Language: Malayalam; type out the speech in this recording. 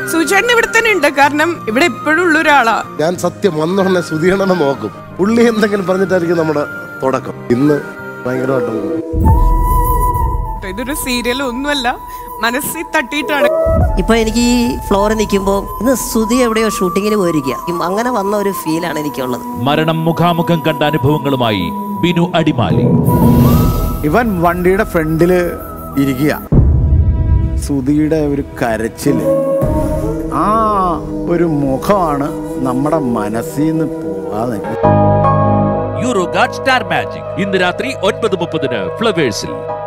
സുചേട്ടൻ ഇവിടെ തന്നെ ഉണ്ട് കാരണം ഇവിടെ എപ്പോഴും ഉള്ള ഒരാളാ ഞാൻ സത്യം വന്നോടനെ സുധീരണനെ നോക്കും പുള്ളി എന്തെങ്കിലും പറഞ്ഞിട്ടായിരിക്കും നമ്മുടെ തുടക്കം ഇന്ന് ഭയങ്കരമായിട്ട് ഇതൊരു സീരിയൽ ഒന്നുമല്ല മനസ്സിൽ തട്ടിയിട്ടാണ് ഇപ്പൊ എനിക്ക് ഈ ഫ്ലോറിൽ നിൽക്കുമ്പോൾ ഇന്ന് സുധി എവിടെയോ ഷൂട്ടിങ്ങിന് പോയിരിക്കുക അങ്ങനെ വന്ന ഒരു ഫീലാണ് എനിക്കുള്ളത് മരണം മുഖാമുഖം കണ്ട അനുഭവങ്ങളുമായി ബിനു അടിമാലി ഇവൻ വണ്ടിയുടെ ഫ്രണ്ടില് ഇരിക്കുക സുധിയുടെ ഒരു കരച്ചില് ആ ഒരു മുഖമാണ് നമ്മുടെ മനസ്സിൽ നിന്ന് പോവാതെ യൂറോ ഗാഡ് സ്റ്റാർ മാജിക് ഇന്ന് രാത്രി ഒൻപത് മുപ്പതിന് ഫ്ലവേഴ്സിൽ